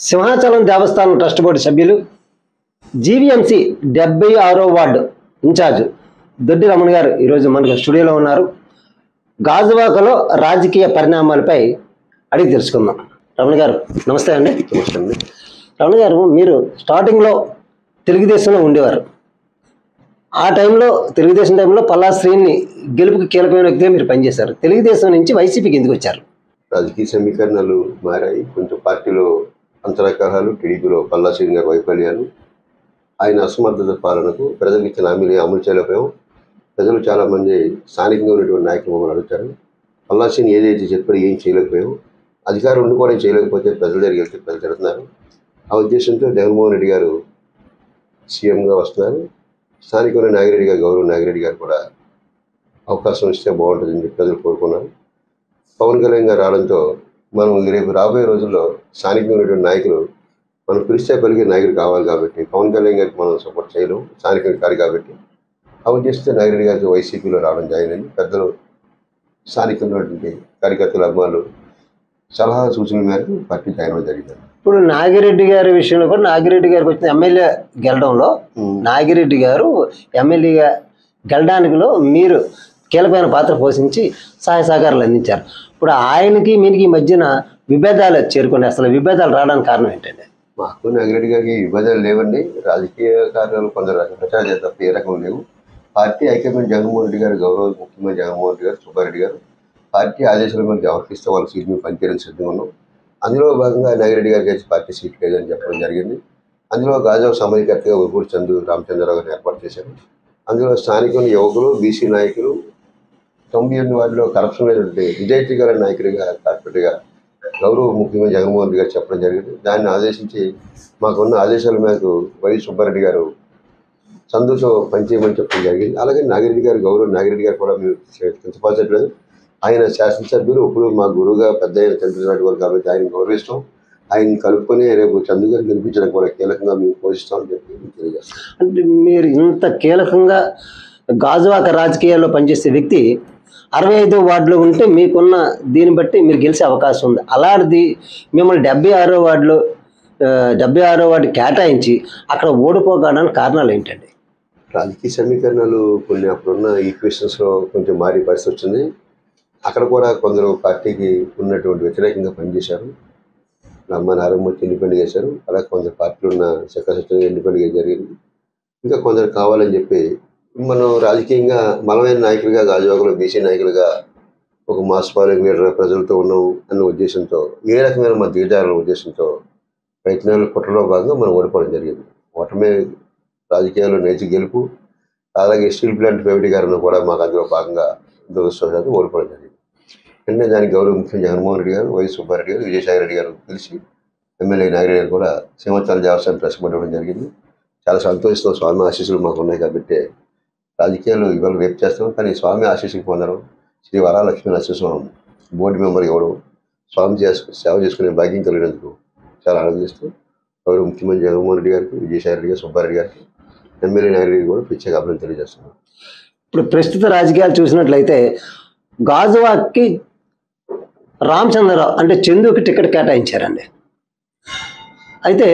సింహాచలం దేవస్థానం trust board సభ్యులు GVMC డెబ్బై ఆరో వార్డు ఇన్ఛార్జ్ దొడ్డి రమణ గారు ఈరోజు మనకు స్టూడియోలో ఉన్నారు గాజువాకలో రాజకీయ పరిణామాలపై అడిగి తెలుసుకుందాం రమణ గారు నమస్తే అండి నమస్తే అండి రమణ గారు మీరు స్టార్టింగ్లో తెలుగుదేశంలో ఉండేవారు ఆ టైంలో తెలుగుదేశం టైంలో పల్లా శ్రీని గెలుపుకి కీలకమైన వ్యక్తిగా మీరు పనిచేశారు తెలుగుదేశం నుంచి వైసీపీకి ఎందుకు వచ్చారు రాజకీయ సమీకరణాలు మారాయి కొంచెం పార్టీలో అంతరాకహాలు టీడీపీలో పల్లా శ్రీని గారి వైఫల్యాలు ఆయన అసమర్థత పాలనకు ప్రజలకు ఇచ్చిన హామీలు అమలు చేయలేకపోయాం ప్రజలు చాలామంది స్థానికంగా ఉన్నటువంటి నాయకులు మమ్మల్ని అడుగుతారు పల్లా శ్రీని ఏదైతే చెప్పాడో ఏం చేయలేకపోయాం అధికారం ఉండి కూడా ఏం చేయలేకపోతే ప్రజల దగ్గరికి వెళ్తే ప్రజలు తిడుతున్నారు ఆ ఉద్దేశంతో జగన్మోహన్ రెడ్డి గారు సీఎంగా వస్తున్నారు స్థానికంలో నాగిరెడ్డి గారు గౌరవ నాగిరెడ్డి గారు కూడా అవకాశం ఇస్తే బాగుంటుందని చెప్పి ప్రజలు కోరుకున్నారు పవన్ కళ్యాణ్ గారు రావడంతో మనం రేపు రాబోయే రోజుల్లో స్థానికంగా ఉన్నటువంటి నాయకులు మనం పిలిస్తే పలికే నాయకులు కావాలి కాబట్టి పవన్ కళ్యాణ్ గారికి మనం సపోర్ట్ చేయలేం స్థానిక కాదు కాబట్టి అవి చేస్తే నాగిరెడ్డి గారికి వైసీపీలో రావడం జరిగిందని పెద్దలు స్థానికంగా ఉన్నటువంటి కార్యకర్తల అభిమానులు సలహా సూచనల మేరకు పార్టీ జాయిన్ అవ్వడం జరిగింది ఇప్పుడు నాగిరెడ్డి గారి విషయంలో కూడా నాగిరెడ్డి గారికి వచ్చిన ఎమ్మెల్యే గెలడంలో నాగిరెడ్డి గారు ఎమ్మెల్యేగా గెలడానికిలో మీరు కీలకమైన పాత్ర పోషించి సహాయ సహకారాలు అందించారు ఇప్పుడు ఆయనకి మీనికి ఈ మధ్యన విభేదాలు చేరుకుని అసలు విభేదాలు రావడానికి కారణం ఏంటండి మాకు నాగిరెడ్డి గారికి విభేదాలు లేవండి రాజకీయ కార్యాలు కొందరు రకాల ప్రచారం చేస్తారు తప్ప ఏ రకం లేవు పార్టీ ఐక్యమైన జగన్మోహన్ రెడ్డి గారు గౌరవ ముఖ్యమంత్రి జగన్మోహన్ రెడ్డి గారు సుబ్బారెడ్డి గారు పార్టీ ఆదేశాల మేరకు ఎవరికిస్తే వాళ్ళ సీట్ మీద పనిచేయడానికి సిద్ధంగా ఉన్నాం అందులో భాగంగా నాగిరెడ్డి గారికి అయితే పార్టీ సీట్ లేదని చెప్పడం జరిగింది అందులో గాజావ సమయకర్తగా ఉరుపూడి చందు రామచంద్రరావు గారిని ఏర్పాటు చేశారు అందులో స్థానికులు యువకులు బీసీ నాయకులు తొంభై ఎనిమిది వాటిలో కరప్షన్ లేనటువంటి నిజాయితీ గల నాయకుడిగా కార్పొరేట్గా గౌరవ ముఖ్యమంత్రి జగన్మోహన్ రెడ్డి గారు చెప్పడం జరిగింది దాన్ని ఆదేశించి మాకున్న ఆదేశాల మేరకు వై సుబ్బారెడ్డి గారు సందుతో పనిచేయమని చెప్పడం జరిగింది అలాగే నాగిరెడ్డి గారు గౌరవ నాగిరెడ్డి గారు కూడా మీరు కించపరచట్లేదు ఆయన శాసనసభ్యులు ఇప్పుడు మా గురువుగా పెద్ద ఆయన తండ్రి నాటి వారు కాబట్టి ఆయన గౌరవిస్తాం ఆయన కలుపుకొని రేపు చందు గారు గెలిపించడం కూడా కీలకంగా మేము పోషిస్తామని చెప్పి మీకు తెలియజేస్తాం అంటే మీరు ఇంత కీలకంగా గాజువాక రాజకీయాల్లో పనిచేసే వ్యక్తి అరవై ఐదో వార్డులో ఉంటే మీకున్న దీన్ని బట్టి మీరు గెలిచే అవకాశం ఉంది అలాంటిది మిమ్మల్ని డెబ్బై ఆరో వార్డులో ఆ, డెబ్బై ఆరో వార్డు కేటాయించి అక్కడ ఓడిపోగడానికి కారణాలు ఏంటండి రాజకీయ సమీకరణాలు కొన్ని అప్పుడున్న ఈక్వేషన్స్లో కొంచెం మారే పరిస్థితి వచ్చింది అక్కడ కూడా కొందరు పార్టీకి ఉన్నటువంటి వ్యతిరేకంగా పనిచేశారు నమ్మ నారాయణమూర్తి ఇండిపెండెంట్ చేశారు అలాగే కొందరు పార్టీలు ఉన్న శంకర సత్యం ఇండిపెండెంట్ జరిగింది ఇంకా కొందరు కావాలని చెప్పి మనం రాజకీయంగా బలమైన నాయకులుగా గాజువాకలో బీసీ నాయకులుగా ఒక మాస్ ఫాలోయింగ్ లీడర్ ప్రజలతో ఉన్నాం అన్న ఉద్దేశంతో ఏ రకమైన మన దిగజారాల ఉద్దేశంతో ప్రయత్నాలు కుట్రలో భాగంగా మనం ఓడిపోవడం జరిగింది ఓటమే రాజకీయాల్లో నేర్చి గెలుపు అలాగే స్టీల్ ప్లాంట్ ప్రైవేటీకరణ కూడా మాకు అందులో భాగంగా దురదృష్టవశాత్తు ఓడిపోవడం జరిగింది వెంటనే దానికి గౌరవ ముఖ్యమంత్రి జగన్మోహన్ రెడ్డి గారు వై సుబ్బారెడ్డి గారు విజయసాయి రెడ్డి గారు కలిసి ఎమ్మెల్యే నాగిరెడ్డి గారు కూడా సింహాచల దేవస్థానం ప్రశ్నపడడం జరిగింది చాలా సంతోషిస్తాం స్వామి ఆశీస్సులు మాకు ఉన్నాయి కాబట్టి రాజకీయాలు ఇవాళ రేపు చేస్తాం కానీ స్వామి ఆశీస్సులు పొందడం శ్రీ వరాలక్ష్మీ నరసింహస్వామి బోర్డు మెంబర్ ఇవ్వడం స్వామి చేసు సేవ చేసుకునే భాగ్యం కలిగినందుకు చాలా ఆనందిస్తూ గౌరవ ముఖ్యమంత్రి జగన్మోహన్ రెడ్డి గారికి విజయసాయి రెడ్డి గారు సుబ్బారెడ్డి గారికి ఎమ్మెల్యే నాగిరెడ్డి కూడా ప్రత్యేక అభినందన తెలియజేస్తున్నాం ఇప్పుడు ప్రస్తుత రాజకీయాలు చూసినట్లయితే గాజువాక్కి రామచంద్రరావు అంటే చందుకి టికెట్ కేటాయించారండి అయితే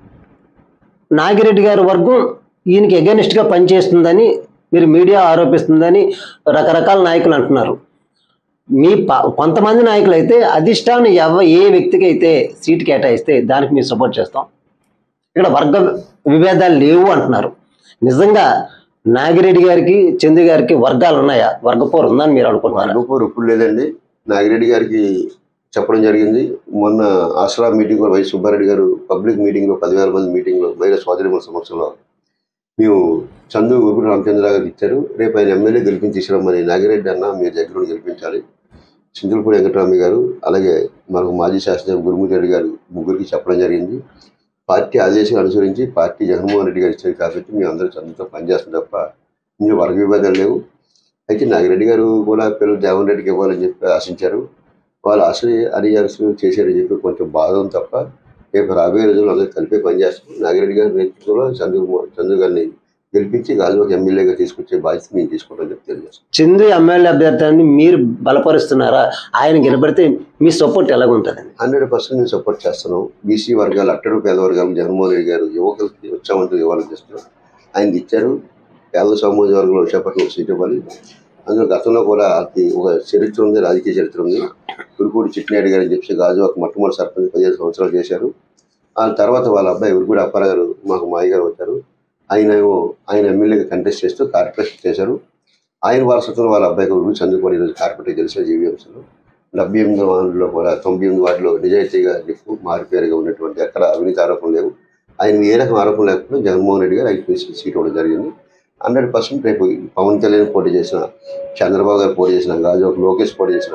నాగిరెడ్డి గారి వర్గం ఈయనకి ఎగనిస్ట్గా పనిచేస్తుందని మీరు మీడియా ఆరోపిస్తుందని రకరకాల నాయకులు అంటున్నారు మీ ప- కొంతమంది నాయకులు అయితే అధిష్టానం ఎవ ఏ వ్యక్తికి అయితే సీటు కేటాయిస్తే దానికి మేము సపోర్ట్ చేస్తాం ఇక్కడ వర్గ విభేదాలు లేవు అంటున్నారు నిజంగా నాగిరెడ్డి గారికి చందు గారికి వర్గాలు ఉన్నాయా వర్గపోరు ఉందని మీరు అనుకుంటున్నారు అనుకోరు ఇప్పుడు లేదండి నాగిరెడ్డి గారికి చెప్పడం జరిగింది మొన్న ఆసరా మీటింగ్ వై సుబ్బారెడ్డి గారు పబ్లిక్ మీటింగ్లో పదివేల మంది మీటింగ్లో మహిళా సోదరిమల సమక్షంలో మేము చందు గురుపు రామచంద్ర గారు ఇచ్చారు రేపు ఆయన ఎమ్మెల్యే గెలిపించి ఇచ్చిరమ్మని నాగిరెడ్డి అన్న మీరు దగ్గర గెలిపించాలి సింధులపూడి వెంకటరామయ్య గారు అలాగే మనకు మాజీ శాసనసభ్యులు గురుమూర్తి రెడ్డి గారు ముగ్గురికి చెప్పడం జరిగింది పార్టీ ఆదేశాలు అనుసరించి పార్టీ జగన్మోహన్ రెడ్డి గారు ఇచ్చారు కాబట్టి మేము అందరూ చందుతో పనిచేస్తాం తప్ప ఇందులో వర్గ విభేదాలు లేవు అయితే నాగిరెడ్డి గారు కూడా పిల్లలు దేవన్ రెడ్డికి ఇవ్వాలని చెప్పి ఆశించారు వాళ్ళు అసలు అడియాల్సి చేశారని చెప్పి కొంచెం బాధ ఉంది తప్ప రేపు రాబోయే రోజుల్లో అందరూ కలిపే పనిచేస్తాం నాగిరెడ్డి గారి నేతృత్వంలో చంద్ర చంద్ర గారిని గెలిపించి గాజువాక ఎమ్మెల్యేగా తీసుకొచ్చే బాధ్యత మేము తీసుకుంటామని చెప్పి తెలియజేస్తాం చందు ఎమ్మెల్యే అభ్యర్థాన్ని మీరు బలపరుస్తున్నారా ఆయన గెలబడితే మీ సపోర్ట్ ఎలాగుంటుంది హండ్రెడ్ పర్సెంట్ మేము సపోర్ట్ చేస్తున్నాం బీసీ వర్గాలు అట్టడు పేద వర్గాలు జగన్మోహన్ రెడ్డి గారు యువకులకి ఉత్సాహంతో ఇవ్వాలని చేస్తున్నారు ఆయన ఇచ్చారు పేద సమాజ వర్గంలో విశాఖపట్నం ఒక సీట్ ఇవ్వాలి అందులో గతంలో కూడా అది ఒక చరిత్ర ఉంది రాజకీయ చరిత్ర ఉంది ఉరుపూడి చిట్టినాయుడు గారు అని చెప్పి గాజువాక మొట్టమొదటి సర్పంచ్ పదిహేను సంవత్సరాలు చేశారు ఆ తర్వాత వాళ్ళ అబ్బాయి ఉరుపూడి అప్పారావు గారు మాకు మాయ గారు వచ్చారు ఆయన ఏమో ఆయన ఎమ్మెల్యేగా కంటెస్ట్ చేస్తూ కార్పొరేషన్ చేశారు ఆయన వారసత్వం వాళ్ళ అబ్బాయికి ఉరుపు చందుకోని ఈరోజు కార్పొరేటర్ గెలిచిన జీవీఎంసీలో డెబ్బై ఎనిమిది వార్డులో కూడా తొంభై ఎనిమిది వార్డులో నిజాయితీగా లిఫ్ట్ మారిపేరుగా ఉన్నటువంటి ఎక్కడ అవినీతి ఆరోపణలు లేవు ఆయన ఏ రకం ఆరోపణ లేకుండా జగన్మోహన్ రెడ్డి గారు ఆయన పిలిచి సీట్ ఇవ్వడం జరిగింది హండ్రెడ్ పర్సెంట్ రేపు పవన్ కళ్యాణ్ పోటీ చేసిన చంద్రబాబు గారు పోటీ చేసిన గాజువాక లోకేష్ పోటీ చేసిన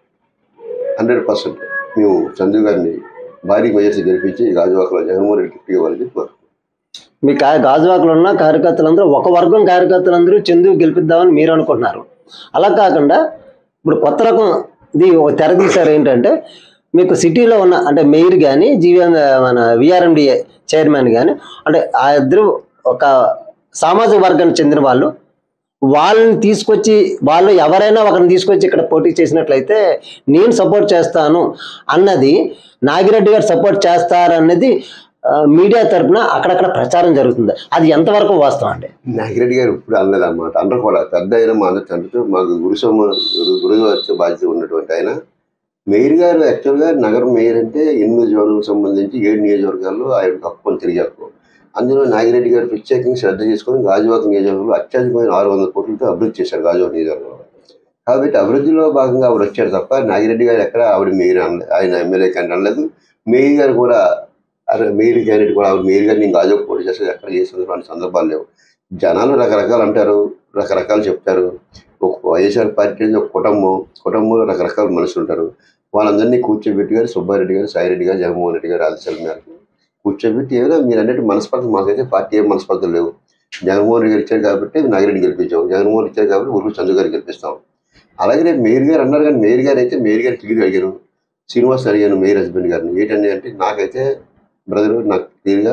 హండ్రెడ్ పర్సెంట్ మేము చంద్రు గారిని భారీ మెజార్టీ గెలిపించి గాజువాకలో జగన్మోహన్ రెడ్డి గిఫ్ట్ ఇవ్వాలని చెప్పి కోరుకుంటున్నాం. మీ కా గాజువాకలో ఉన్న కార్యకర్తలందరూ ఒక వర్గం కార్యకర్తలందరూ చందు గెలిపిద్దామని మీరు అనుకుంటున్నారు అలా కాకుండా ఇప్పుడు కొత్త రకం ఇది ఒక తెర తీశారు ఏంటంటే మీకు సిటీలో ఉన్న అంటే మేయర్ కానీ జీవీ మన విఆర్ఎండి చైర్మన్ కానీ అంటే ఆ ఇద్దరు ఒక సామాజిక వర్గానికి చెందిన వాళ్ళు వాళ్ళని తీసుకొచ్చి వాళ్ళు ఎవరైనా ఒకరిని తీసుకొచ్చి ఇక్కడ పోటీ చేసినట్లయితే నేను సపోర్ట్ చేస్తాను అన్నది నాగిరెడ్డి గారు సపోర్ట్ చేస్తారన్నది ఆ, మీడియా తరపున అక్కడక్కడ ప్రచారం జరుగుతుంది అది ఎంతవరకు వాస్తవం అండి నాగిరెడ్డి గారు ఇప్పుడు అనలేదు అన్నమాట అందరూ కూడా పెద్ద అయినా మా అందరూ తండ్రితో మాకు గురు సమ గురు గురువు వచ్చే బాధ్యత ఉన్నటువంటి ఆయన మేయర్ గారు యాక్చువల్గా నగరం మేయర్ అంటే ఎనిమిది జోన్లకు సంబంధించి ఏడు నియోజకవర్గాల్లో ఆయన కప్పుకొని తిరిగారు అందులో నాగిరెడ్డి గారు ప్రత్యేకంగా శ్రద్ధ చేసుకొని గాజువాక నియోజకవర్గంలో అత్యధికమైన ఆరు వందల కోట్లతో అభివృద్ధి చేశారు గాజువాక నియోజకవర్గంలో కాబట్టి అభివృద్ధిలో భాగంగా ఆవిడ వచ్చారు తప్ప నాగిరెడ్డి గారు ఎక్కడ ఆవిడ మేయర్ అనలేదు ఆయన ఎమ్మెల్యే క్యాండిడేట్ అనలేదు మేయర్ గారు కూడా అరే మేయర్ క్యాండిడేట్ కూడా ఆవిడ మేయర్ గారు నేను గాజువాక పోటీ చేస్తే ఎక్కడ చేసిన సందర్భాలు లేవు జనాలు రకరకాలు అంటారు రకరకాలు చెప్తారు ఒక వైఎస్ఆర్ పార్టీ అనేది ఒక కుటుంబం కుటుంబంలో రకరకాల మనుషులు ఉంటారు వాళ్ళందరినీ కూర్చోబెట్టి గారు సుబ్బారెడ్డి గారు సాయిరెడ్డి గారు జగన్మోహన్ రెడ్డి గారు ఆదేశాల మేరకు కూర్చోబెట్టి ఏదో మీరు అన్నట్టు మనస్పర్ధ మాకైతే పార్టీ ఏం మనస్పర్ధలు లేవు జగన్మోహన్ రెడ్డి గారు ఇచ్చారు కాబట్టి నాగిరెడ్డి గెలిపించాం జగన్మోహన్ రెడ్డి ఇచ్చారు కాబట్టి ఊరు చంద్ర గారు గెలిపిస్తాం అలాగే రేపు మేయర్ గారు అన్నారు కానీ మేయర్ గారు అయితే మేయర్ గారు క్లియర్ అడిగాను శ్రీనివాస్ అడిగాను మేయర్ హస్బెండ్ గారిని ఏంటండి అంటే నాకైతే బ్రదర్ నాకు క్లియర్గా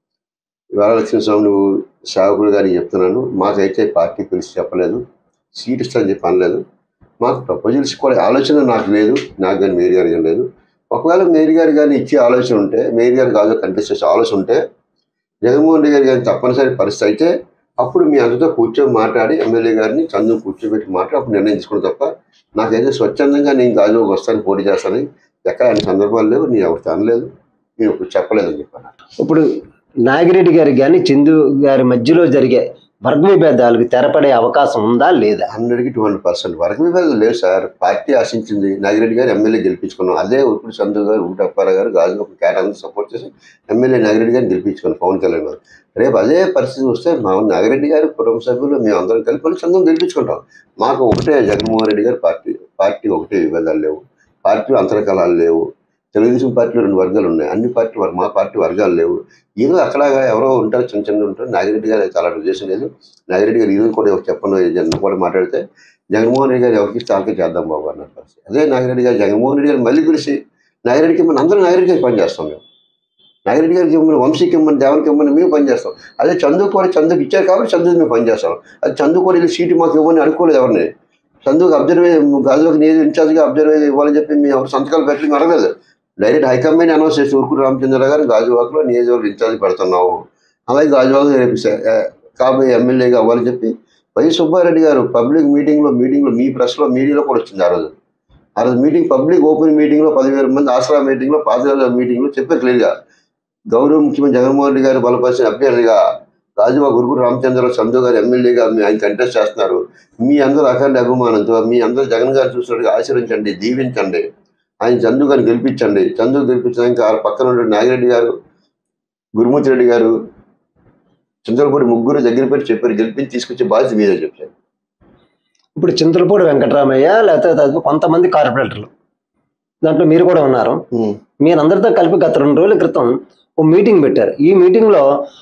వరలక్ష్మి స్వామి నువ్వు సేవకుడు గారికి చెప్తున్నాను మాకైతే పార్టీ పిలిచి చెప్పలేదు సీట్ ఇస్తానని చెప్పి అనలేదు మాకు ప్రపోజల్స్ కూడా ఆలోచన నాకు లేదు నాకు కానీ మేరీ గారికి లేదు ఒకవేళ మేరీ గారు కానీ ఇచ్చే ఆలోచన ఉంటే మేరీ గారు కాదు కంటెస్ట్ చేసే ఆలోచన ఉంటే జగన్మోహన్ రెడ్డి గారు కానీ తప్పనిసరి పరిస్థితి అయితే అప్పుడు మీ అందరితో కూర్చొని మాట్లాడి ఎమ్మెల్యే గారిని చందు కూర్చోబెట్టి మాట్లాడి అప్పుడు నిర్ణయం తీసుకున్న తప్ప నాకైతే స్వచ్ఛందంగా నేను గాజువాకు వస్తాను పోటీ చేస్తానని ఎక్కడ అన్ని సందర్భాలు లేవు నేను ఎవరితో అనలేదు నేను ఇప్పుడు చెప్పలేదని చెప్పాను ఇప్పుడు నాగిరెడ్డి గారి కానీ చందు గారి మధ్యలో జరిగే వర్గ విభేదాలకు తెరపడే అవకాశం ఉందా లేదా హండ్రెడ్కి టూ హండ్రెడ్ పర్సెంట్ వరకు విభేదం లేదు సార్ పార్టీ ఆశించింది నాగిరెడ్డి గారు ఎమ్మెల్యే గెలిపించుకున్నాం అదే ఇప్పుడు సంతు గారు ఊటప్పారా గారు గాజు ఒక కేటాన్ని సపోర్ట్ చేసి ఎమ్మెల్యే నాగిరెడ్డి గారిని గెలిపించుకున్నాం పవన్ కళ్యాణ్ గారు రేపు అదే పరిస్థితి వస్తే మా నాగిరెడ్డి గారు కుటుంబ సభ్యులు మేము అందరం కలిపి చందం గెలిపించుకుంటాం మాకు ఒకటే జగన్మోహన్ రెడ్డి గారు పార్టీ పార్టీ ఒకటే విభేదాలు లేవు పార్టీ అంతరకలాలు లేవు తెలుగుదేశం పార్టీలో రెండు వర్గాలు ఉన్నాయి అన్ని పార్టీ వర్- మా పార్టీ వర్గాలు లేవు ఏదో అక్కడగా ఎవరో ఉంటారు చిన్న చిన్న ఉంటారు నాగిరెడ్డి గారు అయితే అలా ఉద్దేశం లేదు నాగిరెడ్డి గారు ఈరోజు కూడా చెప్పను జన కూడా మాట్లాడితే జగన్మోహన్ రెడ్డి గారు ఎవరికి చాలకే చేద్దాం బాబు అన్నారు పరిస్థితి. అదే నాగిరెడ్డి గారు జగన్మోహన్ రెడ్డి గారు మళ్ళీ పిలిచి నాగిరెడ్డికి మనం అందరం నాగిరెడ్డి గారికి పనిచేస్తాం మేము నాగిరెడ్డి గారికి ఇవ్వమని వంశీకి ఇవ్వమని దేవనికి ఇవ్వమని మేము పనిచేస్తాం అదే చందు కూడా చందుకు ఇచ్చారు కాబట్టి చందుకు మేము పనిచేస్తాం అది చందు కూడా వెళ్ళి సీటు మాకు ఇవ్వని అనుకోలేదు ఎవరిని చందుకు అబ్జర్వే గాజువాక నియోజక ఇన్ఛార్జ్గా అబ్జర్వే ఇవ్వాలని చెప్పి మేము ఎవరు సంతకాలు పెట్టి మేము అడగలేదు డైరెక్ట్ హైకమాండ్ అనౌన్స్ చేసి ఊరుకుడు రామచంద్ర గారు గాజువాకలో నియోజకవర్గ ఇన్ఛార్జ్ పెడుతున్నాము అలాగే గాజువాక రేపు స- ఆ, కాబోయే ఎమ్మెల్యేగా అవ్వాలని చెప్పి వై సుబ్బారెడ్డి గారు పబ్లిక్ మీటింగ్లో మీటింగ్లో మీ ప్రెస్లో మీడియాలో కూడా వచ్చింది ఆ రోజు ఆ రోజు మీటింగ్ పబ్లిక్ ఓపెన్ మీటింగ్లో పదివేల మంది ఆసరా మీటింగ్లో పాతివేల మీటింగ్లో చెప్పారు క్లియర్గా గౌరవ ముఖ్యమంత్రి జగన్మోహన్ రెడ్డి గారు బలపరిచిన అభ్యర్థిగా రాజువా గురుగురు రామచంద్ర సంధు గారు ఎమ్మెల్యేగా మీ ఆయన కంటెస్ట్ చేస్తున్నారు మీ అందరూ అఖండ అభిమానంతో మీ అందరూ జగన్ గారు చూసినట్టుగా ఆశీర్వించండి దీవించండి ఆయన చందు గారిని గెలిపించండి చందు గెలిపించడానికి ఆ పక్కన ఉన్న నాగిరెడ్డి గారు గురుమూర్తి రెడ్డి గారు చంద్రపూడి ముగ్గురు దగ్గర పెట్టి చెప్పారు గెలిపించి తీసుకొచ్చే బాధ్యత మీదే చెప్పారు ఇప్పుడు చింతలపూడి వెంకటరామయ్య లేకపోతే తదుపరి కొంతమంది కార్పొరేటర్లు దాంట్లో మీరు కూడా ఉన్నారు మీరందరితో కలిపి గత రెండు రోజుల క్రితం ఓ మీటింగ్ పెట్టారు ఈ మీటింగ్లో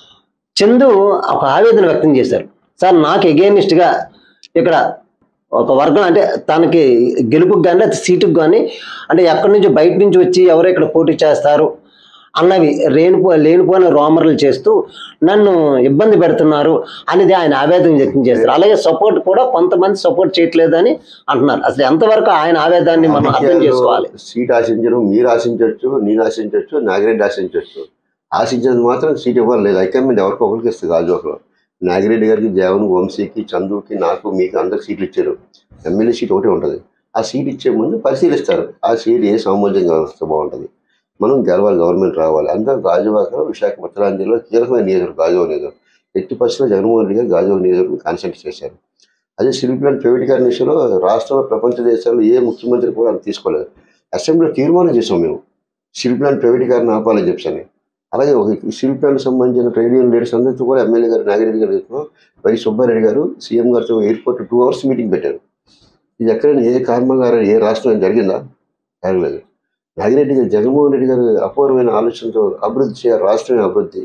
చందు ఒక ఆవేదన వ్యక్తం చేశారు సార్ నాకు ఎగేనిస్ట్గా ఇక్కడ ఒక వర్గం అంటే తనకి గెలుపుకి కానీ లేకపోతే సీటుకు కానీ అంటే ఎక్కడి నుంచి బయట నుంచి వచ్చి ఎవరో ఇక్కడ పోటీ చేస్తారు అన్నవి రేణుపో లేనిపోయిన రోమర్లు చేస్తూ నన్ను ఇబ్బంది పెడుతున్నారు అనేది ఆయన ఆవేదన వ్యక్తం చేస్తారు అలాగే సపోర్ట్ కూడా కొంతమంది సపోర్ట్ చేయట్లేదు అని అంటున్నారు అసలు ఎంతవరకు ఆయన ఆవేదాన్ని మనం అర్థం చేసుకోవాలి సీట్ ఆశించడం మీరు ఆశించవచ్చు నేను ఆశించవచ్చు నాగిరెడ్డి ఆశించవచ్చు ఆశించినది మాత్రం సీట్ ఇవ్వలేదు హైకమాండ్ ఎవరికి ఒకరికి ఇస్తుంది గాజువాకలో నాగిరెడ్డి గారికి జగన్ వంశీకి చందుకి నాకు మీకు అందరికి సీట్లు ఇచ్చారు ఎమ్మెల్యే సీట్ ఒకటే ఉంటుంది ఆ సీట్ ఇచ్చే ముందు పరిశీలిస్తారు ఆ సీట్ ఏ సామర్థ్యంగా వస్తే బాగుంటుంది మనం గెలవాలి గవర్నమెంట్ రావాలి అంతా గాజువాక విశాఖ ఉత్తరాంధ్రలో కీలకమైన నియోజకవర్గం గాజువాక నియోజకవర్గం ఎట్టి పరిస్థితుల్లో జగన్మోహన్ రెడ్డి గారు గాజువాక నియోజకవర్గం కాన్సెంట్రేట్ చేశారు అదే స్టీల్ ప్లాంట్ ప్రైవేటీకరణ విషయంలో రాష్ట్రంలో ప్రపంచ దేశాల్లో ఏ ముఖ్యమంత్రి కూడా అంత తీసుకోలేదు అసెంబ్లీలో తీర్మానం చేసాం మేము స్టీల్ ప్లాంట్ ప్రైవేటీకరణ ఆపాలని చెప్పని అలాగే ఒక స్టీల్ ప్లాంట్ సంబంధించిన ట్రేడ్ యూనియన్ లీడర్స్ అందరితో కూడా ఎమ్మెల్యే గారు నాగిరెడ్డి గారు వై సుబ్బారెడ్డి గారు సీఎం గారితో ఎయిర్పోర్ట్ టూ అవర్స్ మీటింగ్ పెట్టారు ఇది ఎక్కడైనా ఏ కర్మగారు ఏ రాష్ట్రం జరిగిందా జరగలేదు నాగిరెడ్డి గారు జగన్మోహన్ రెడ్డి గారు అపూర్వమైన ఆలోచనతో అభివృద్ధి చేయాలి రాష్ట్రమే అభివృద్ధి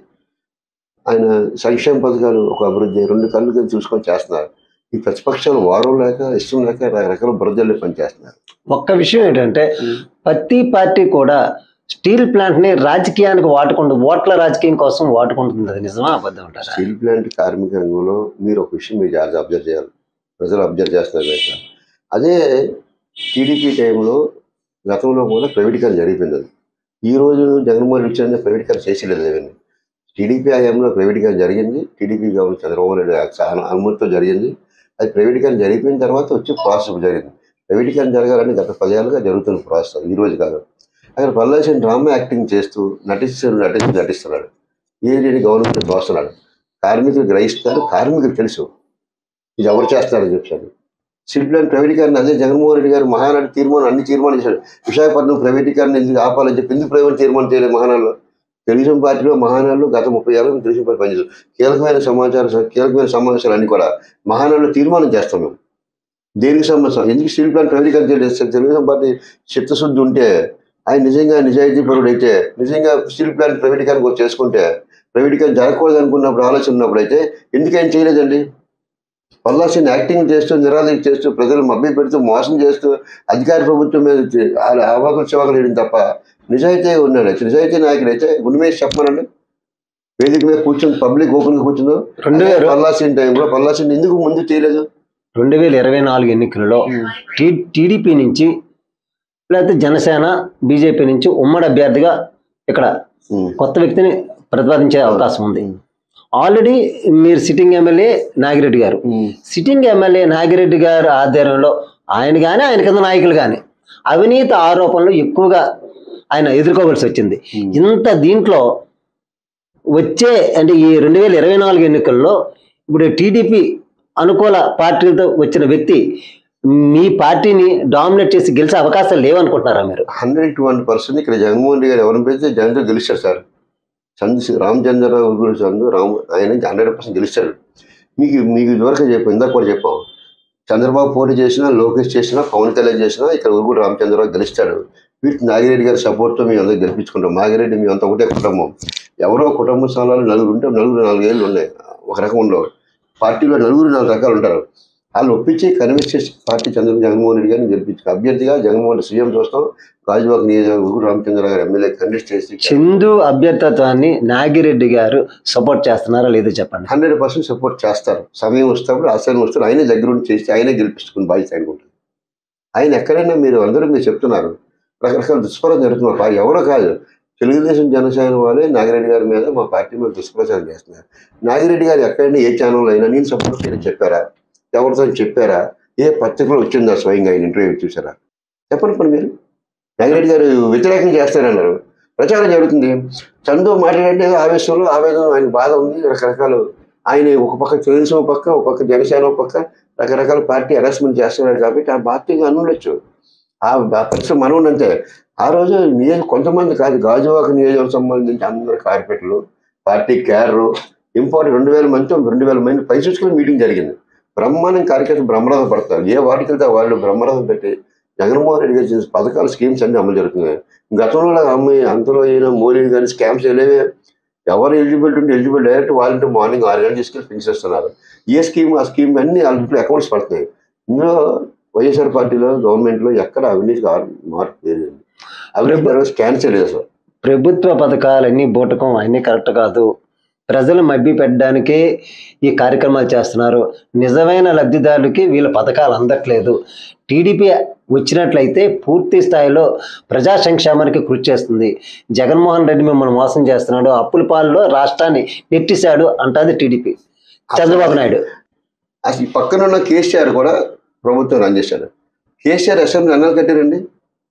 ఆయన సంక్షేమ పథకాలు ఒక అభివృద్ధి రెండు కళ్ళు కలిసి చూసుకొని చేస్తున్నారు ఈ ప్రతిపక్షాలు వారం లేక ఇష్టం లేక రకరకాల బురదల్లో పనిచేస్తున్నారు ఒక్క విషయం ఏంటంటే ప్రతి పార్టీ కూడా స్టీల్ ప్లాంట్ ని రాజకీయానికి వాడుకుంటుంది ఓట్ల రాజకీయం కోసం వాడుకుంటుంది అది నిజమా అబద్ధం అంటారా స్టీల్ ప్లాంట్ కార్మిక రంగంలో మీరు ఒక విషయం మీరు జాగ్రత్త అబ్జర్వ్ చేయాలి ప్రజలు అబ్జర్వ్ చేస్తున్నారు బయట అదే టీడీపీ టైంలో గతంలో కూడా ప్రైవేటీకరణ జరిగిపోయింది అది ఈ రోజు జగన్మోహన్ రెడ్డి వచ్చిన ప్రైవేటీకరణ చేసేలేదు అవన్నీ టీడీపీ హయాంలో ప్రైవేటీకరణ జరిగింది టీడీపీ గవర్నమెంట్ చంద్రబాబు నాయుడు అను- అనుమతితో జరిగింది అది ప్రైవేటీకరణ జరిగిపోయిన తర్వాత వచ్చి ప్రాసెస్ జరిగింది ప్రైవేటీకరణ జరగాలని గత పదేళ్ళుగా జరుగుతున్న ప్రాసెస్ ఈ రోజు కాదు అక్కడ పల్లాసిన డ్రామా యాక్టింగ్ చేస్తూ నటిస్తూ నటిస్తూ నటిస్తున్నాడు ఏది గవర్నమెంట్ దోస్తున్నాడు కార్మికులు గ్రహిస్తారు కార్మికులు తెలుసు ఇది ఎవరు చేస్తారని చెప్పారు సివిల్ ప్రైవేటీకరణ అదే జగన్మోహన్ రెడ్డి గారు మహానాడు తీర్మానం అన్ని తీర్మానం చేశాడు విశాఖపట్నం ప్రైవేటీకరణ ఎందుకు ఆపాలని చెప్పి ఎందుకు ప్రైవేట్ తీర్మానం చేయలేదు మహానాడులో తెలుగుదేశం పార్టీలో మహానాడులో గత ముప్పై ఏళ్ళ నుంచి తెలుగుదేశం పార్టీ పనిచేస్తాం కీలకమైన సమాచారం కీలకమైన సమావేశాలు అన్ని కూడా మహానాడులో తీర్మానం చేస్తాం మేము దేనికి సంబంధించి ఎందుకు స్టీల్ ప్లాంట్ ప్రైవేటీకరణ చేయలేదు తెలుగుదేశం పార్టీ చిత్తశుద్ధి ఉంటే ఆయన నిజంగా నిజాయితీ పరుడు అయితే నిజంగా స్టీల్ ప్లాంట్ ప్రైవేటీకరణ కూడా చేసుకుంటే ప్రైవేటీకరణ జరగకూడదు అనుకున్నప్పుడు ఆలోచన ఉన్నప్పుడు అయితే ఎందుకు ఆయన చేయలేదండి పల్లాసిని యాక్టింగ్ చేస్తూ నిరాదరణ చేస్తూ ప్రజలు మభ్య పెడుతూ మోసం చేస్తూ అధికార ప్రభుత్వం మీద అవాకులు చవాకులు వేయడం తప్ప నిజాయితీ ఉన్నాడు అయితే నిజాయితీ నాయకుడు అయితే గుండెమేసి చెప్పమనండి వేదిక మీద కూర్చొని పబ్లిక్ ఓపెన్ గా కూర్చుందో రెండు వేల పల్లాసిన్ టైంలో పల్లాసిన్ ఎందుకు ముందు చేయలేదు రెండు వేల ఇరవై నాలుగు ఎన్నికలలో టీ టీడీపీ నుంచి లేకపోతే జనసేన బీజేపీ నుంచి ఉమ్మడి అభ్యర్థిగా ఇక్కడ ఉమ్. కొత్త వ్యక్తిని ప్రతిపాదించే అవకాశం ఉంది ఉమ్. ఆల్రెడీ మీరు సిట్టింగ్ ఎమ్మెల్యే నాగిరెడ్డి గారు ఉమ్. సిట్టింగ్ ఎమ్మెల్యే నాగిరెడ్డి గారి ఆధ్వర్యంలో ఆయన కానీ ఆయన కింద నాయకులు కానీ అవినీతి ఆరోపణలు ఎక్కువగా ఆయన ఎదుర్కోవాల్సి వచ్చింది ఉమ్. ఇంత దీంట్లో వచ్చే అంటే ఈ రెండు వేల ఇరవై నాలుగు ఎన్నికల్లో ఇప్పుడు టీడీపీ అనుకూల పార్టీలతో వచ్చిన వ్యక్తి మీ పార్టీని డామినేట్ చేసి గెలిచే అవకాశాలు లేవనుకుంటున్నారా మీరు హండ్రెడ్ టు వన్ పర్సెంట్ ఇక్కడ జగన్మోహన్ రెడ్డి గారు ఎవరిని పెడితే జగన్ గెలిచారు సార్ చంద్ర రామచంద్రరావు గురు చంద్ర రామ్ ఆయన హండ్రెడ్ పర్సెంట్ గెలిచారు మీకు మీకు ఇదివరకు చెప్పాం ఇందాక కూడా చెప్పాం చంద్రబాబు పోటీ చేసినా లోకేష్ చేసినా పవన్ కళ్యాణ్ చేసినా ఇక్కడ ఊరుగు రామచంద్రరావు గెలుస్తాడు వీటి నాగిరెడ్డి గారి సపోర్ట్తో మేము అందరూ గెలిపించుకుంటాం నాగిరెడ్డి మేము అంతా ఒకటే కుటుంబం ఎవరో కుటుంబ స్థానాలు నలుగురు ఉంటే నలుగురు నాలుగేళ్ళు ఉన్నాయి ఒక రకం ఉండవు పార్టీలో నలుగురు నాలుగు రకాలు ఉంటారు వాళ్ళు ఒప్పించి కన్విన్స్ చేసి పార్టీ చంద్ర జగన్మోహన్ రెడ్డి గారిని గెలిపించు అభ్యర్థిగా జగన్మోహన్ రెడ్డి సీఎం చూస్తాం గాజువాక నియోజకవర్గం ఊరు రామచంద్ర గారు ఎమ్మెల్యే కంటెస్ట్ చేసి చందు అభ్యర్థిత్వాన్ని నాగిరెడ్డి గారు సపోర్ట్ చేస్తున్నారా లేదో చెప్పండి హండ్రెడ్ పర్సెంట్ సపోర్ట్ చేస్తారు సమయం వస్తేప్పుడు ఆశయం వస్తారు ఆయనే దగ్గర ఉండి చేసి ఆయనే గెలిపించుకుని బాధ్యత అనుకుంటారు ఆయన ఎక్కడైనా మీరు అందరూ మీరు చెప్తున్నారు రకరకాల దుష్ప్రచారం జరుగుతున్నారు పా- ఎవరో కాదు తెలుగుదేశం జనసేన వాళ్ళే నాగిరెడ్డి గారి మీద మా పార్టీ మీద దుష్ప్రచారం చేస్తున్నారు నాగిరెడ్డి గారు ఎక్కడైనా ఏ ఛానల్ అయినా నేను సపోర్ట్ చేయని చెప్పారా ఎవరితో చెప్పారా ఏ పత్రికలో వచ్చిందా స్వయంగా ఆయన ఇంటర్వ్యూ చూసారా చెప్పండి పని మీరు నాగిరెడ్డి గారు వ్యతిరేకం చేస్తారన్నారు ప్రచారం జరుగుతుంది చందు మాట్లాడే ఆవేశంలో ఆవేదన ఆయన బాధ ఉంది రకరకాలు ఆయన ఒక పక్క తెలుగుదేశం ఒక పక్క ఒక పక్క జనసేన ఒక పక్క రకరకాల పార్టీ హెరాస్మెంట్ చేస్తున్నాడు కాబట్టి ఆ పార్టీగా అనుండొచ్చు ఆ ఆ పరిస్థితి మనం ఉన్నంతే ఆ రోజు నియోజక కొంతమంది కాదు గాజువాక నియోజకవర్గం సంబంధించి అందరు కార్పొరేటర్లు పార్టీ క్యాడరు ఇంపార్టెంట్ రెండు వేల మందితో రెండు వేల మంది పై చూసుకుని మీటింగ్ జరిగింది బ్రహ్మాండం కార్యకర్తలు బ్రహ్మరథం పడతారు ఏ వాటికి వెళ్తే వాళ్ళు బ్రహ్మరథం పెట్టి జగన్మోహన్ రెడ్డి గారు చేసిన పథకాలు స్కీమ్స్ అన్ని అమలు జరుగుతున్నాయి గతంలో అమ్మాయి అంతలో అయినా మోడీ కానీ స్కామ్స్ వెళ్ళేవి ఎవరు ఎలిజిబిలిటీ ఉంటే ఎలిజిబుల్ డైరెక్ట్ వాళ్ళంటే మార్నింగ్ ఆరు గంటలు తీసుకెళ్ళి పెంచేస్తున్నారు ఏ స్కీమ్ ఆ స్కీమ్ అన్ని వాళ్ళ ఇంట్లో అకౌంట్స్ పడుతున్నాయి ఇందులో వైఎస్ఆర్ పార్టీలో గవర్నమెంట్లో ఎక్కడ అవినీతికి ఆర్- మార్పు లేదు అవినీతి తర్వాత క్యాన్సర్ లేదు అసలు ప్రభుత్వ పథకాలన్నీ బూటకం అన్నీ కరెక్ట్ కాదు ప్రజలు మభ్య పెట్టడానికే ఈ కార్యక్రమాలు చేస్తున్నారు నిజమైన లబ్ధిదారులకి వీళ్ళ పథకాలు అందట్లేదు టీడీపీ వచ్చినట్లయితే పూర్తి స్థాయిలో ప్రజా సంక్షేమానికి కృషి చేస్తుంది జగన్మోహన్ రెడ్డి మిమ్మల్ని మోసం చేస్తున్నాడు అప్పుల పాలలో రాష్ట్రాన్ని నెట్టిశాడు అంటది టీడీపీ చంద్రబాబు నాయుడు అసలు ఈ పక్కన ఉన్న కేసీఆర్ కూడా ప్రభుత్వం రన్ చేశారు కేసీఆర్ అసెంబ్లీ అన్నారు కట్టారండి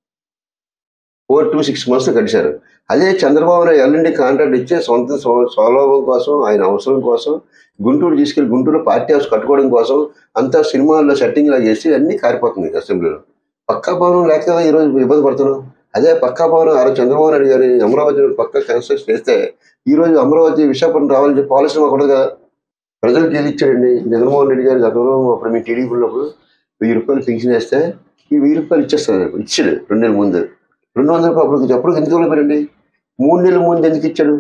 ఫోర్ టు సిక్స్ మంత్స్ కట్టారు అదే చంద్రబాబు నాయుడు ఎల్ఎండి కాంట్రాక్ట్ ఇచ్చే సొంత స్వ- స్వలాభం కోసం ఆయన అవసరం కోసం గుంటూరు తీసుకెళ్లి గుంటూరు పార్టీ హౌస్ కట్టుకోవడం కోసం అంతా సినిమాల్లో సెట్టింగ్ లా చేసి అన్ని కారిపోతుంది అసెంబ్లీలో పక్కా భవనం లేక కదా ఈరోజు ఇబ్బంది పడుతున్నాం అదే పక్కా భవనం ఆ రోజు చంద్రబాబు నాయుడు గారి అమరావతి పక్క కన్స్ట్రక్షన్ చేస్తే ఈ రోజు అమరావతి విశాఖపట్నం రావాలని చెప్పి పాలసీ మాకు ఉండదు కదా ప్రజలకు ఏది ఇచ్చాడండి జగన్మోహన్ రెడ్డి గారు గతంలో అప్పుడు మేము టీడీపీ ఉన్నప్పుడు వెయ్యి రూపాయలు పెన్షన్ వేస్తే ఈ వెయ్యి రూపాయలు ఇచ్చేస్తాడు ఇప్పుడు. ఇచ్చాడు రెండు నెలల ముందు రెండు వందల రూపాయలు అప్పుడు అప్పుడు ఎందుకు ఇవ్వలేదండి మూడు నెలల ముందు ఎందుకు ఇచ్చాడు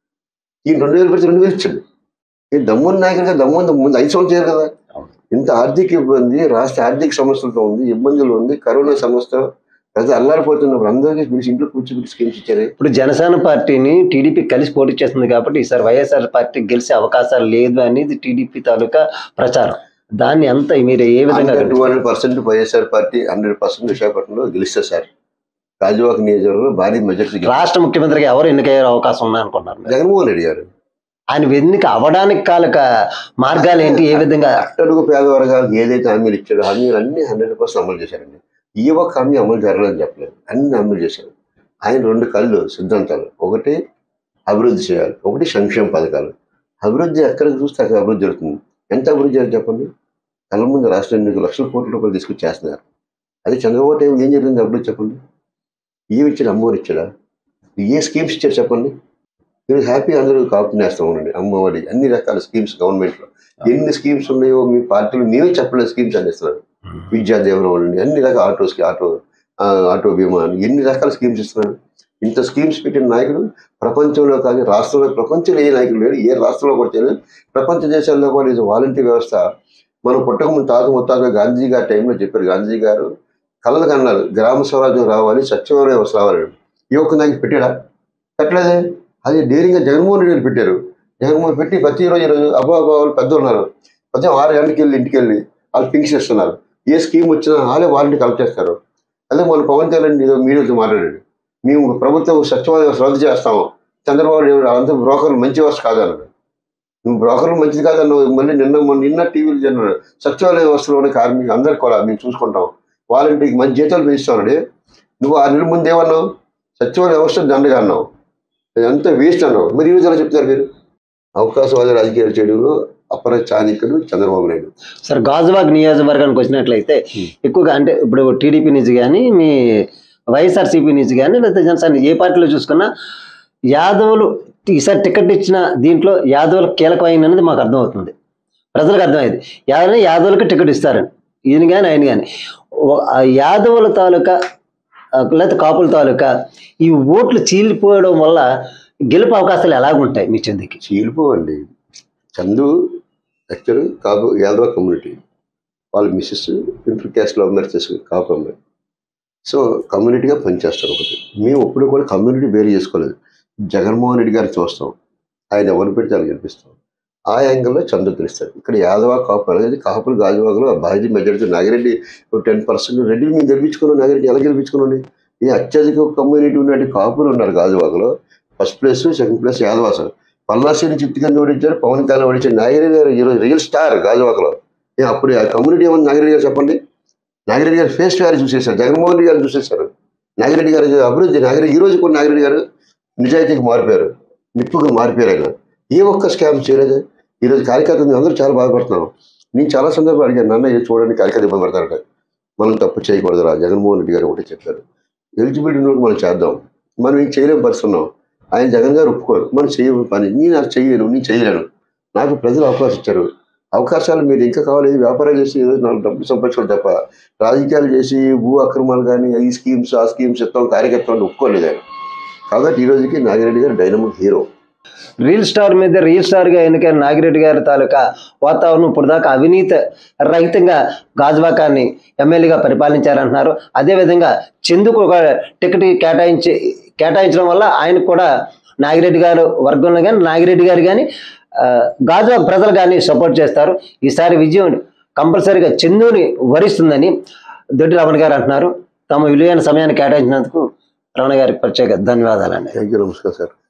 ఈ రెండు వేలు పెడితే రెండు వేలు ఇచ్చాడు ఈ దమ్మున్న నాయకుడిగా దమ్ముంది ముందు ఐదు సంవత్సరాలు చేయరు కదా ఇంత ఆర్థిక ఇబ్బంది రాష్ట్ర ఆర్థిక సమస్యలతో ఉంది ఇబ్బందులు ఉంది కరోనా సమస్య ప్రజలు అల్లాడిపోతున్నప్పుడు అందరికీ పిలిచి ఇంట్లో కూర్చోబెట్టి స్కీమ్స్ ఇచ్చారు ఇప్పుడు జనసేన పార్టీని టీడీపీ కలిసి పోటీ చేస్తుంది కాబట్టి ఈసారి వైఎస్ఆర్ పార్టీ గెలిచే అవకాశాలు లేదు అనేది టీడీపీ తాలూకా ప్రచారం దాన్ని అంతా మీరు ఏ విధంగా two hundred percent YSR party hundred percent విశాఖపట్నంలో గెలిస్తారు సార్ రాజువాక నియోజకవర్గంలో భారీ మెజార్టీ రాష్ట్ర ముఖ్యమంత్రిగా ఎవరు ఎన్నికయ్యే అవకాశం ఉన్నాయనుకుంటున్నారు మీరు? జగన్మోహన్ రెడ్డి గారు ఆయన ఎన్నిక అవడానికి కాలక మార్గాలు ఏంటి ఏ విధంగా అట్టడుగు పేద వర్గాలకు ఏదైతే హామీలు ఇచ్చాడో హామీలు అన్ని హండ్రెడ్ పర్సెంట్ అమలు చేశారండి ఈ ఒక్క హామీ అమలు జరగలేదని చెప్పలేదు అన్ని అమలు చేశారు ఆయన రెండు కళ్ళు సిద్ధాంతాలు ఒకటి అభివృద్ధి చేయాలి ఒకటి సంక్షేమ పథకాలు అభివృద్ధి ఎక్కడికి చూస్తే అక్కడ అభివృద్ధి జరుగుతుంది ఎంత అభివృద్ధి చేయాలి చెప్పండి కళ్ళ ముందు రాష్ట్రం ఎన్ని లక్షల కోట్ల రూపాయలు తీసుకొచ్చి చేస్తున్నారు అదే చంద్రబాబు టైం ఏం జరిగింది అభివృద్ధి చెప్పండి ఏమి ఇచ్చాడు అమ్మవారు ఇచ్చాడా ఏ స్కీమ్స్ ఇచ్చారు చెప్పండి మీరు హ్యాపీ అందరూ కాపు నేస్తా ఉండండి అమ్మఒడి అన్ని రకాల స్కీమ్స్ గవర్నమెంట్లో ఎన్ని స్కీమ్స్ ఉన్నాయో మీ పార్టీలు మేమే చెప్పలేదు స్కీమ్స్ అందిస్తున్నారు విద్యా దేవుని అన్ని రకాల ఆటోస్కి ఆటో ఆ, ఆటో బీమా అని ఎన్ని రకాల స్కీమ్స్ ఇస్తున్నారు ఇంత స్కీమ్స్ పెట్టిన నాయకుడు ప్రపంచంలో కానీ రాష్ట్రంలో ప్రపంచంలో ఏ నాయకుడు లేడు ఏ రాష్ట్రంలో కూడా తెలియదు ప్రపంచ దేశాల్లో కూడా ఇది వాలంటీర్ వ్యవస్థ మనం పుట్టక ముందు తాత ముత్తాత గాంధీ గారి టైంలో చెప్పారు గాంధీ గారు కళ్ళకు అన్నారు గ్రామ స్వరాజ్యం రావాలి సత్యమైన వ్యవస్థ రావాలి ఈ ఒక్క నాయకుడు పెట్టాడా పెట్టలేదే అది డేరింగ్గా జగన్మోహన్ రెడ్డి గారు పెట్టారు జగన్మోహన్ పెట్టి ప్రతి రోజు ఈరోజు అబ్బా అబ్బా వాళ్ళు పెద్దలు ఉన్నారు ఉదయం ఆరు గంటలకు వెళ్ళి ఇంటికి వెళ్ళి వాళ్ళు పింక్షన్ ఇస్తున్నారు ఏ స్కీమ్ వచ్చినా వాళ్ళే వాలంటీ కలెక్ట్ చేస్తారు అదే మన పవన్ కళ్యాణ్ ఏదో మీడియాతో మాట్లాడాడు మేము ప్రభుత్వం స్వచ్ఛమైన వ్యవస్థ రద్దు చేస్తాము చంద్రబాబు నాయుడు అంతా బ్రోకర్లు మంచి వ్యవస్థ కాదన్నాడు నువ్వు బ్రోకర్లు మంచిది కాదన్నావు మళ్ళీ నిన్న మొన్న నిన్న టీవీలు చెప్పినాడు సచివాలయ వ్యవస్థలోని కార్మికులు అందరికి కూడా మేము చూసుకుంటాం వాలంటీర్కి మంచి జీతాలు పెంచుతామని నువ్వు ఆరు నెలల ముందు ఏమన్నావు సచివాలయ వ్యవస్థ దండగా అన్నావు ఇదంతా వేస్ట్ అన్నావు మరి ఈ రోజు ఎలా చెప్తారు మీరు అవకాశవాద రాజకీయాలు చేయడంలో అపర చాణిక్యుడు చంద్రబాబు నాయుడు సార్ గాజువాగ్ నియోజకవర్గానికి వచ్చినట్లయితే ఎక్కువగా అంటే ఇప్పుడు టీడీపీ నుంచి కానీ మీ వైఎస్ఆర్సీపీ నుంచి కానీ లేకపోతే జనసేన ఏ పార్టీలో చూసుకున్నా యాదవులు ఈసారి టికెట్ ఇచ్చిన దీంట్లో యాదవులకు కీలకమైన అనేది మాకు అర్థమవుతుంది ప్రజలకు అర్థమైంది యాదవ యాదవులకు టికెట్ ఇస్తారని ఈయన కానీ ఆయన కానీ ఓ- ఆ యాదవుల తాలూకా ఆ, లేకపోతే కాపుల తాలూకా ఈ ఓట్లు చీలిపోవడం వల్ల గెలుపు అవకాశాలు ఎలాగుంటాయి మీ చెందికి చీలిపోవండి చందు యాక్చువల్ కాపు యాదవ కమ్యూనిటీ వాళ్ళ మిస్సెస్ ఇంటర్ క్యాస్ట్లో ఉన్నారు చేసి కాపు అమ్మాయి సో కమ్యూనిటీగా పనిచేస్తారు ఒకటి మేము ఎప్పుడు కూడా కమ్యూనిటీ వేరు చేసుకోలేదు జగన్మోహన్ రెడ్డి గారిని చూస్తాం ఆయన ఎవరు పెడితే వాళ్ళు గెలిపిస్తాం ఆ యాంగిల్లో చంద్రు తెలుస్తారు ఇక్కడ యాదవ కాపు అనేది కాపులు గాజువాగలో భారీ majority Nagireddy ten percent Reddy మేము గెలిపించుకున్నాం నాగిరెడ్డి ఎలా గెలిపించుకున్నాండి ఈ అత్యధిక కమ్యూనిటీ ఉన్నట్టు కాపులు ఉన్నారు గాజువాగలో ఫస్ట్ ప్లేస్ సెకండ్ ప్లేస్ యాదవాసలు పల్లాసిని చిత్తుగా ఓడించారు పవన్ కళ్యాణ్ ఓడించారు నాగిరెడ్డి గారు ఈరోజు రియల్ స్టార్ గాజువాకలో ఏ అప్పుడు ఆ కమ్యూనిటీ ఏమన్నా నాగిరెడ్డి గారు చెప్పండి నాగిరెడ్డి గారు ఫేస్ వ్యారీ చూసేశారు జగన్మోహన్ రెడ్డి గారు చూసేశారు నాగిరెడ్డి గారు అభివృద్ధి నాగిరెడ్డి ఈ రోజు కూడా నాగిరెడ్డి గారు నిజాయితీకి మారిపోయారు నిప్పుగా మారిపోయారు ఆయన ఏ ఒక్క స్కామ్ చేయలేదు ఈరోజు కార్యకర్తలు అందరూ చాలా బాధపడుతున్నాం నేను చాలా సందర్భాలు అడిగాను నాన్న ఇది చూడండి కార్యకర్త ఇబ్బంది పడతారట మనం తప్పు చేయకూడదు రా జగన్మోహన్ రెడ్డి గారు ఒకటే చెప్పారు ఎలిజిబిలిటీ ఉన్నప్పుడు మనం చేద్దాం మనం ఏం చేయలేం పరిస్తున్నాం ఆయన జగన్ గారు ఒప్పుకోరు మనం చేయము పని నేను అది చేయను నేను చేయలేను నాకు ప్రజలు అవకాశం ఇచ్చారు అవకాశాలు మీరు ఇంకా కావాలి వ్యాపారాలు చేసి ఏదో నాలుగు డబ్బులు సంపాదించుకోవడం తప్ప రాజకీయాలు చేసి భూ అక్రమాలు కానీ ఈ స్కీమ్స్ ఆ స్కీమ్స్ ఇస్తాం కార్యకర్తలు ఒప్పుకోలేదు ఆయన కాబట్టి ఈ రోజుకి నాగిరెడ్డి గారు డైనమిక్ హీరో రీల్ స్టార్ మీద రీల్ స్టార్ గా ఎన్నికైన నాగిరెడ్డి గారి తాలూకా వాతావరణం ఇప్పుడు దాకా అవినీతి రహితంగా గాజువాకాన్ని ఎమ్మెల్యేగా పరిపాలించారంటున్నారు అదేవిధంగా చందుకు ఒక టికెట్ కేటాయించి కేటాయించడం వల్ల ఆయనకు కూడా నాగిరెడ్డి గారు వర్గంలో కానీ నాగిరెడ్డి గారు కానీ ఆ, గాజువాక ప్రజలు కానీ సపోర్ట్ చేస్తారు ఈసారి విజయం కంపల్సరీగా చందుని వరిస్తుందని దొడ్డి రమణ గారు అంటున్నారు తమ విలువైన సమయాన్ని కేటాయించినందుకు రమణ గారికి ప్రత్యేక ధన్యవాదాలండి థ్యాంక్ యూ నమస్కారం సార్